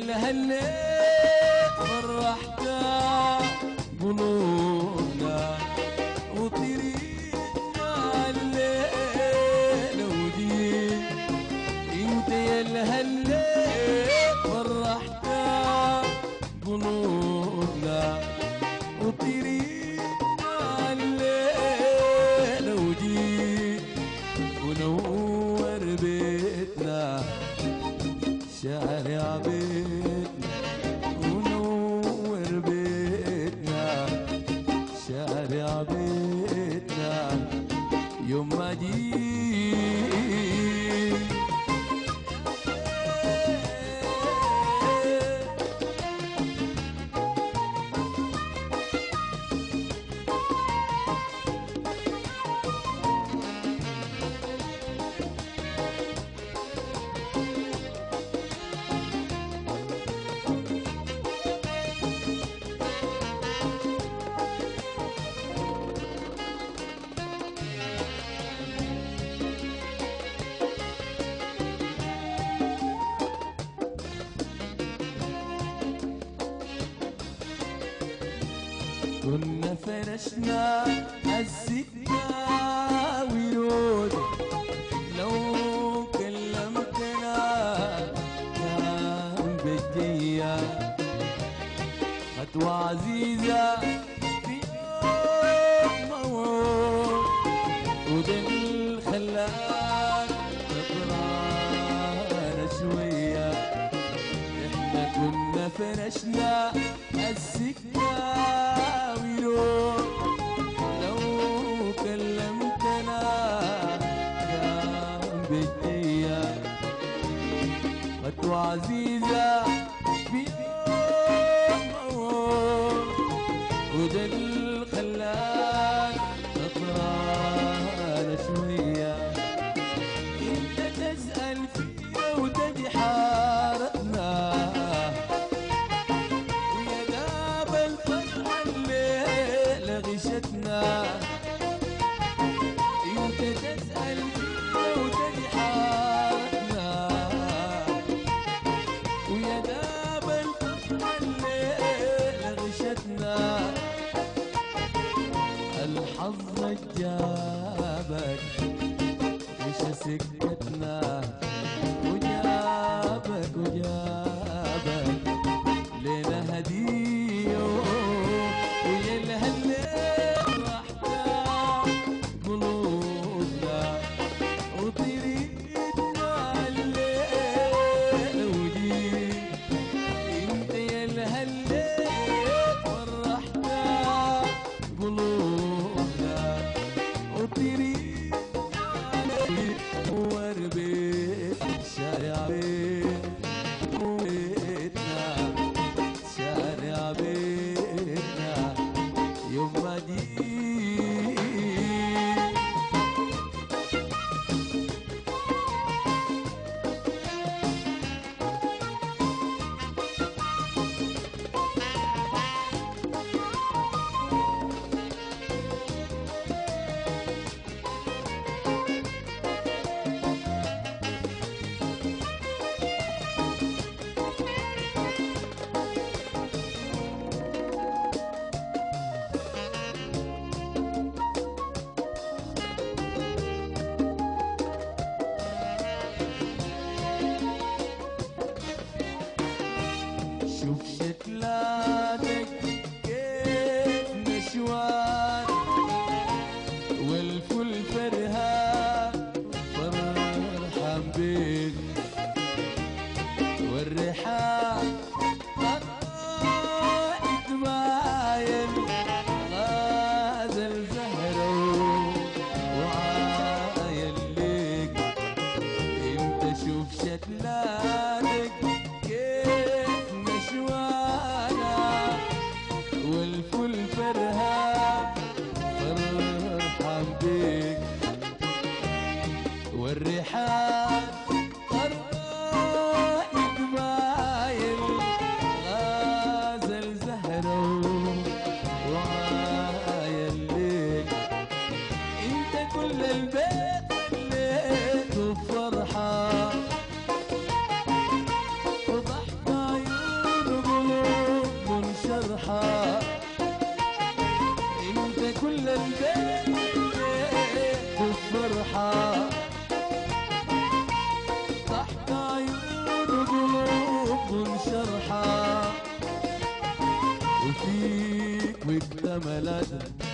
الهليت فرحت قلوبنا وطريقنا الليل وجيت انت يا الهليت فرحت قلوبنا وطريقنا الليل وجيت ونور بيتنا شارع بيتنا ونور بيتنا شارع بيتنا يوم ما جيت كنا فرشنا السكة ورود لو كلمتنا كان بجية خطوة عزيزة في يوم موت وده اللي خلاك تطران شويه احنا كنا فرشنا السكة ويروح لو كلمتنا كان بدية خطوة عزيزة في يوم موت وده اللي خلاك تطران شويه انت تسأل فينا وتجي حارتنا ويا داب الفرحة الليلة غشتنا انت تسأل فينا وتجي حارتنا ويا داب الفرحة الليلة غشتنا الحظ جابك مش سكتنا وجابك وجابك لنا هدية ويا الهلال راح قلوبنا وطريقنا الليل وجيت انت يا الهلال فرحنا قلوبنا وطريقنا نور بيت شارع بيت بيتنا شارع بيتنا يوم ما جيت شوف شكلاتك كيف نشوان والفل فرهان فرحان بيك والريحان قطعت مايل غازل زهره وعايل ليك انت شوف شكلاتك كيف نشوانا والفل فرهان فرحان بيك والريحان فرحت معايا ملادها